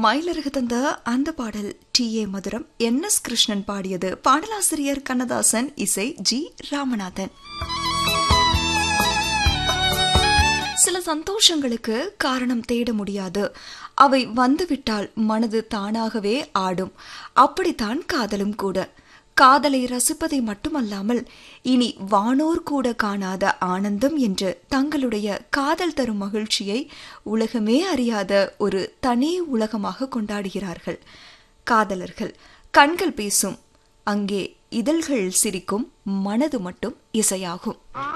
மயிலருகு தந்த அந்த பாடல் T A Mathuram N S Krishnan பாடியது பாடலாசிரியர் கண்ணதாசன் இசை ஜி ராமநாதன் சில சந்தோஷங்களுக்கு காரணம் தேட முடியாது அவை வந்துவிட்டால் மனது தானாகவே ஆடும் அப்படித்தான் காதலும் கூட காதலை ரசிப்பதை மட்டுமல்லாமல் இனி வானோர் கூட காணாத ஆனந்தம் என்று தங்களுடைய காதல் தரும் மகிழ்ச்சியை உலகமே அறியாத ஒரு தனி உலகமாக கொண்டாடுகிறார்கள் காதலர்கள் கண்கள் பேசும் அங்கே இதழ்கள் சிரிக்கும் மனது மட்டும் இசையாகும்